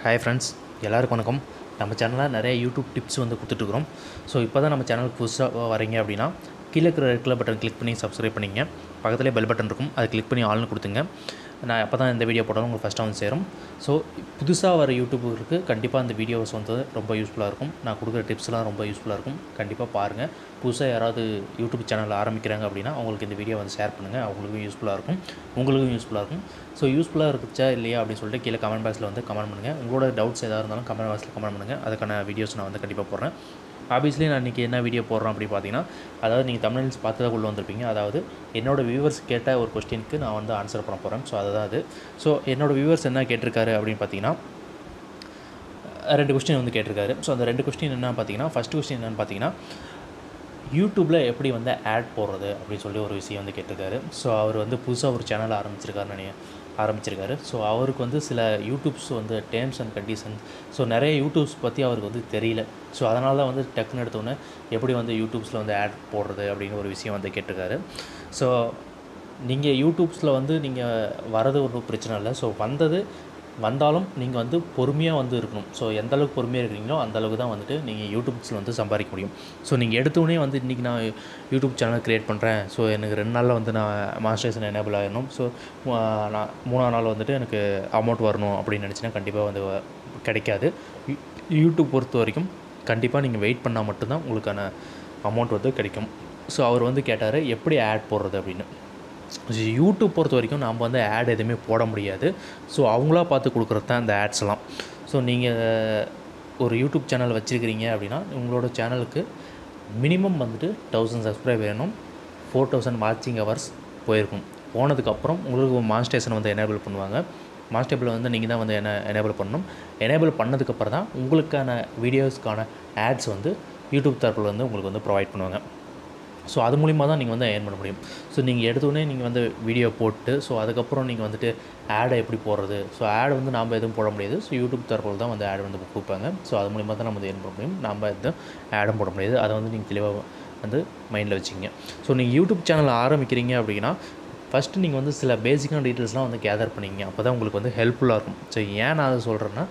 hi friends எல்லாருக்கும் வணக்கம் நம்ம சேனலில் நிறைய யூடியூப் டிப்ஸ் வந்து கொடுத்துட்ருக்குறோம் ஸோ இப்போ தான் நம்ம சேனலுக்கு புதுசாக வரீங்க அப்படின்னா கீழே இருக்கிற ரெட் கலர் பட்டன் கிளிக் பண்ணி சப்ஸ்கிரைப் பண்ணிங்க பக்கத்துலேயே பெல் பட்டன் இருக்கும் அதை கிளிக் பண்ணி ஆல்னு கொடுத்துங்க நான் அப்போ தான் இந்த வீடியோ போட்டாலும் உங்களுக்கு ஃபஸ்ட்டாக வந்து சேரும் ஸோ புதுசாக வர யூடியூபருக்கு கண்டிப்பாக இந்த வீடியோஸ் வந்து ரொம்ப யூஸ்ஃபுல்லாக இருக்கும் நான் கொடுக்குற டிப்ஸ்லாம் ரொம்ப யூஸ்ஃபுல்லாக இருக்கும் கண்டிப்பாக பாருங்கள் புதுசாக யாராவது யூடியூப் சேனல் ஆரம்பிக்கிறாங்க அப்படின்னா அவங்களுக்கு இந்த வீடியோ வந்து ஷேர் பண்ணுங்கள் அவங்களுக்கும் யூஸ்ஃபுல்லாக இருக்கும் உங்களுக்கும் யூஸ்ஃபுல்லாக இருக்கும் ஸோ யூஸ்ஃபுல்லாக இருக்குச்சா இல்லையா அப்படின்னு சொல்லிட்டு கீழே கமெண்ட் பாக்ஸில் வந்து கமெண்ட் பண்ணுங்கள் உங்களோட டவுட்ஸ் எதாக இருந்தாலும் கமெண்ட் பாக்ஸில் கமெண்ட் பண்ணுங்கள் அதுக்கான வீடியோஸ் நான் வந்து கண்டிப்பாக போடுறேன் ஆப்வியஸ்லி நான் இன்றைக்கி என்ன வீடியோ போடுறேன் அப்படி பார்த்தீங்கன்னா அதாவது நீங்கள் தமிழ்ஸ் பார்த்து தான் உள்ள வந்திருப்பீங்க அதாவது என்னோடய வியூவர்ஸ் கேட்ட ஒரு கொஸ்டினுக்கு நான் வந்து ஆன்சர் பண்ண போகிறேன் ஸோ அதுதான் அது ஸோ என்னோடய வியூவர்ஸ் என்ன கேட்டிருக்காரு அப்படின்னு பார்த்தீங்கன்னா ரெண்டு கொஸ்டின் வந்து கேட்டிருக்காரு ஸோ அந்த ரெண்டு கொஸ்டின் என்ன பார்த்தீங்கன்னா ஃபஸ்ட் கொஸ்டின் என்னென்னு பார்த்தீங்கன்னா யூடியூப்பில் எப்படி வந்து ஆட் போடுறது அப்படின்னு சொல்லி ஒரு விஷயம் வந்து கேட்டிருக்காரு ஸோ அவர் வந்து புதுசாக ஒரு சேனல் ஆரம்பிச்சிருக்காருன்னு நினைக்கிறேன் ஆரம்பிச்சிருக்காரு ஸோ அவருக்கு வந்து சில யூடியூப்ஸ் வந்து டேர்ம்ஸ் அண்ட் கண்டிஷன்ஸ் ஸோ நிறைய யூடியூப்ஸ் பற்றி அவருக்கு வந்து தெரியல ஸோ அதனால தான் வந்து டக்குன்னு எடுத்தோன்னே எப்படி வந்து யூடியூப்ஸில் வந்து ஆட் போடுறது அப்படின்னு ஒரு விஷயம் வந்து கேட்டிருக்காரு ஸோ நீங்கள் யூடியூப்ஸில் வந்து நீங்கள் வரது ஒன்றும் பிரச்சனை இல்லை ஸோ வந்தது வந்தாலும் நீங்கள் வந்து பொறுமையாக வந்து இருக்கணும் ஸோ எந்த அளவுக்கு பொறுமையாக இருக்கிறீங்களோ அந்த அளவுக்கு தான் வந்துட்டு நீங்கள் யூடியூப்ஸில் வந்து சம்பாதிக்க முடியும் ஸோ நீங்கள் எடுத்தோடனே வந்து இன்றைக்கி நான் யூடியூப் சேனல் க்ரியேட் பண்ணுறேன் ஸோ எனக்கு ரெண்டு நாளில் வந்து நான் மாஸ்டர்ஸன் எனேபிள் ஆகிடணும் ஸோ நான் மூணாவது நாள் வந்துட்டு எனக்கு அமௌண்ட் வரணும் அப்படின்னு நினச்சினா கண்டிப்பாக வந்து வ- கிடைக்காது யூ- யூடியூப் பொறுத்த வரைக்கும் கண்டிப்பாக நீங்கள் வெயிட் பண்ணால் மட்டும்தான் உங்களுக்கான அமௌண்ட் வந்து கிடைக்கும் ஸோ அவர் வந்து கேட்டார் எப்படி ஆட் போடுறது அப்படின்னு ஸோ யூடியூப் பொறுத்த வரைக்கும் நாம் வந்து ஆட் எதுவுமே போட முடியாது ஸோ அவங்களா பார்த்து கொடுக்குறது தான் இந்த ஆட்ஸ்லாம் ஸோ நீங்கள் ஒரு யூடியூப் சேனல் வச்சுருக்கிறீங்க அப்படின்னா உங்களோட சேனலுக்கு மினிமம் வந்துட்டு தௌசண்ட் சப்ஸ்கிரைப் வேணும் ஃபோர் தௌசண்ட் வாட்சிங் ஹவர்ஸ் போயிருக்கும் போனதுக்கப்புறம் உங்களுக்கு மாஸ்டேஷன் வந்து எனேபிள் பண்ணுவாங்க மாஸ்டேபிள் வந்து நீங்கள் தான் வந்து என்ன எனேபிள் பண்ணணும் எனேபிள் பண்ணதுக்கப்புறம் தான் உங்களுக்கான வீடியோஸ்க்கான ஆட்ஸ் வந்து யூடியூப் தரப்பில் வந்து உங்களுக்கு வந்து ப்ரொவைட் பண்ணுவாங்க ஸோ அது மூலிமா தான் நீங்கள் வந்து ஏர்ன் பண்ண முடியும் ஸோ நீங்கள் எடுத்தோடனே நீங்கள் வந்து வீடியோ போட்டு ஸோ அதுக்கப்புறம் நீங்கள் வந்துட்டு ஆடை எப்படி போடுறது ஸோ ஆட் வந்து நாம் எதுவும் போட முடியாது ஸோ யூடியூப் தரப்பில் தான் வந்து ஆட் வந்து கொடுப்பாங்க ஸோ அது மூலிமா தான் நம்ம வந்து ஏர்ன் பண்ண முடியும் நம்ம எதுவும் ஆடும் போட முடியாது அதை வந்து நீங்கள் தெளிவாக வந்து மைண்டில் வச்சுங்க ஸோ நீங்கள் யூடியூப் சேனல் ஆரம்பிக்கிறீங்க அப்படின்னா ஃபஸ்ட்டு நீங்கள் வந்து சில பேசிக்கான டீட்டெயில்ஸ்லாம் வந்து கேதர் பண்ணிங்க அப்போ தான் உங்களுக்கு வந்து ஹெல்ப்ஃபுல்லாக இருக்கும் ஸோ ஏன் நான் அதை சொல்கிறேன்னா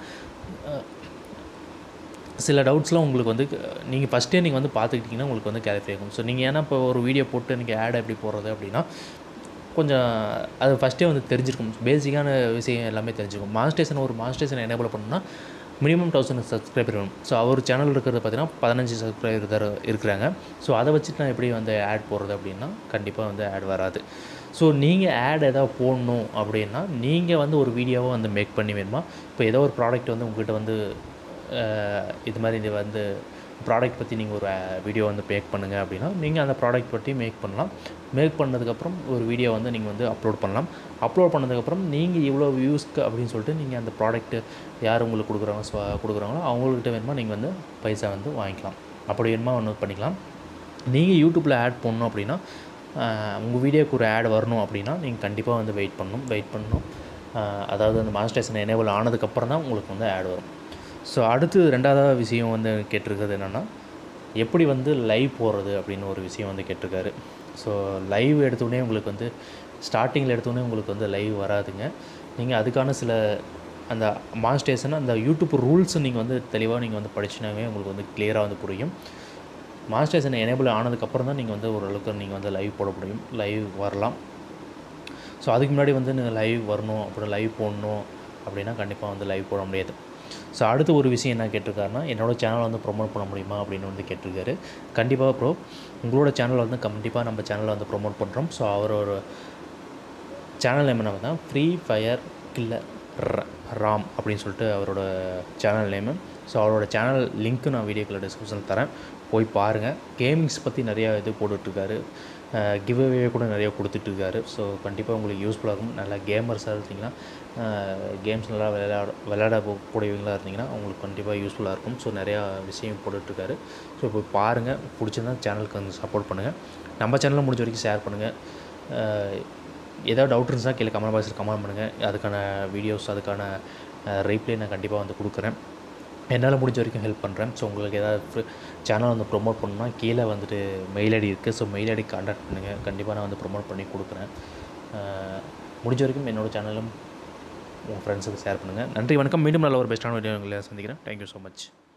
சில டவுட்ஸ்லாம் உங்களுக்கு வந்து நீங்கள் ஃபஸ்ட்டே நீங்கள் வந்து பார்த்துக்கிட்டிங்கன்னா உங்களுக்கு வந்து கிளாரிஃபை ஆகும் ஸோ நீங்கள் ஏன்னா இப்போ ஒரு வீடியோ போட்டு நீங்கள் ஆட் எப்படி போடுறது அப்படின்னா கொஞ்சம் அது ஃபஸ்ட்டே வந்து தெரிஞ்சிருக்கும் பேசிக்கான விஷயம் எல்லாமே தெரிஞ்சிருக்கும் மாஸ்டேஷன் ஒரு மாஸ்டேஷன் எனேபிள் பண்ணணும்னா மினிமம் தௌசண்ட் சப்ஸ்கிரைபர் வேணும் ஸோ அவர் சேனல் இருக்கிறது பார்த்தீங்கன்னா பதினஞ்சு சப்ஸ்கிரைபர் தர இருக்கிறாங்க ஸோ அதை வச்சுட்டு நான் எப்படி வந்து ஆட் போடுறது அப்படின்னா கண்டிப்பாக வந்து ஆட் வராது ஸோ நீங்கள் ஆட் எதாவது போடணும் அப்படின்னா நீங்கள் வந்து ஒரு வீடியோவை வந்து மேக் பண்ணி வேணுமா இப்போ ஏதோ ஒரு ப்ராடக்ட் வந்து உங்கள்கிட்ட வந்து அஹ், இது மாதிரி இது வந்து ப்ராடக்ட் பற்றி நீங்கள் ஒரு வீடியோ வந்து மேக் பண்ணுங்கள் அப்படின்னா நீங்கள் அந்த ப்ராடக்ட் பற்றி மேக் பண்ணலாம் மேக் பண்ணதுக்கப்புறம் ஒரு வீடியோ வந்து நீங்கள் வந்து அப்லோட் பண்ணலாம் அப்லோட் பண்ணதுக்கப்புறம் நீங்கள் இவ்வளோ வியூஸ்க்கு அப்படின்னு சொல்லிட்டு நீங்கள் அந்த ப்ராடக்ட்டு யார் உங்களுக்கு கொடுக்குறாங்க ஸோ கொடுக்குறாங்களோ அவங்கக்கிட்ட வேணுமா நீங்கள் வந்து பைசா வந்து வாங்கிக்கலாம் அப்படி வேணுமா ஒன்று பண்ணிக்கலாம் நீங்கள் யூடியூப்பில் ஆட் பண்ணணும் அப்படின்னா உங்கள் வீடியோக்கு ஒரு ஆட் வரணும் அப்படின்னா நீங்கள் கண்டிப்பாக வந்து வெயிட் பண்ணணும் வெயிட் பண்ணணும் ஆஹ் அதாவது அந்த மாஸ்டேஷன் எனேபிள் ஆனதுக்கப்புறம் தான் உங்களுக்கு வந்து ஆட் வரும் ஸோ அடுத்து ரெண்டாவது விஷயம் வந்து கேட்டிருக்கிறது என்னென்னா எப்படி வந்து லைவ் போடுறது அப்படின்னு ஒரு விஷயம் வந்து கேட்டிருக்காரு ஸோ லைவ் எடுத்தோடனே உங்களுக்கு வந்து ஸ்டார்டிங்கில் எடுத்தோடனே உங்களுக்கு வந்து லைவ் வராதுங்க நீங்கள் அதுக்கான சில அந்த மாஸ்டேஷன் அந்த யூடியூப் ரூல்ஸ் நீங்கள் வந்து தெளிவாக நீங்கள் வந்து படிச்சினாவே உங்களுக்கு வந்து கிளியராக வந்து புரியும் மாஸ்டேஷன் எனேபிள் ஆனதுக்கப்புறம் தான் நீங்கள் வந்து ஓரளவுக்கு நீங்கள் வந்து லைவ் போட முடியும் லைவ் வரலாம் ஸோ அதுக்கு முன்னாடி வந்து நீங்கள் லைவ் வரணும் அப்புறம் லைவ் போடணும் அப்படின்னா கண்டிப்பாக வந்து லைவ் போட முடியாது ஸோ அடுத்து ஒரு விஷயம் என்ன கேட்டிருக்காருன்னா என்னோடய சேனலை வந்து ப்ரொமோட் பண்ண முடியுமா அப்படின்னு வந்து கேட்டிருக்காரு கண்டிப்பாக ப்ரோ உங்களோட சேனலை வந்து கண்டிப்பாக நம்ம சேனலை வந்து ப்ரொமோட் பண்ணுறோம் ஸோ அவர் ஒரு சேனல் நேம் என்ன பார்த்தா ஃப்ரீ ஃபயர் கில்லர் ராம் அப்படின்னு சொல்லிட்டு அவரோட சேனல் நேமு ஸோ அவரோட சேனல் லிங்க்கு நான் வீடியோக்கில் டிஸ்கிரிப்ஷனில் தரேன் போய் பாருங்கள் கேமிங்ஸ் பற்றி நிறையா இது போட்டுட்ருக்காரு கிவ் அவே கூட நிறையா கொடுத்துட்ருக்காரு ஸோ கண்டிப்பாக உங்களுக்கு யூஸ்ஃபுல்லாக இருக்கும் நல்லா கேமர்ஸாக இருந்தீங்கன்னா கேம்ஸ் நல்லா விளையாட விளையாட கூடியவங்களாக இருந்தீங்கன்னா உங்களுக்கு கண்டிப்பாக யூஸ்ஃபுல்லாக இருக்கும் ஸோ நிறையா விஷயம் போட்டுட்ருக்காரு ஸோ போய் பாருங்கள் பிடிச்சிருந்தா சேனலுக்கு வந்து சப்போர்ட் பண்ணுங்கள் நம்ம சேனலில் முடிஞ்ச வரைக்கும் ஷேர் பண்ணுங்கள் ஏதாவது டவுட் இருந்தால் கீழே கமெண்ட் பாக்ஸில் கமெண்ட் பண்ணுங்கள் அதுக்கான வீடியோஸ் அதுக்கான ரீப்ளே நான் கண்டிப்பாக வந்து கொடுக்குறேன் என்னால் முடிஞ்ச வரைக்கும் ஹெல்ப் பண்ணுறேன் ஸோ உங்களுக்கு ஏதாவது சேனல் வந்து ப்ரொமோட் பண்ணணும்னா கீழே வந்துட்டு மெயில் ஐடி இருக்குது ஸோ மெயில் ஐடி கான்டாக்ட் பண்ணுங்கள் கண்டிப்பாக நான் வந்து ப்ரொமோட் பண்ணி கொடுக்குறேன் அஹ் முடிஞ்ச வரைக்கும் என்னோடய சேனலும் உங்கள் ஃப்ரெண்ட்ஸுக்கு ஷேர் பண்ணுங்கள் நன்றி வணக்கம் மீண்டும் நல்ல ஒரு பெஸ்ட்டான வீடியோ உங்களை சந்திக்கிறேன் தேங்க்யூ ஸோ மச்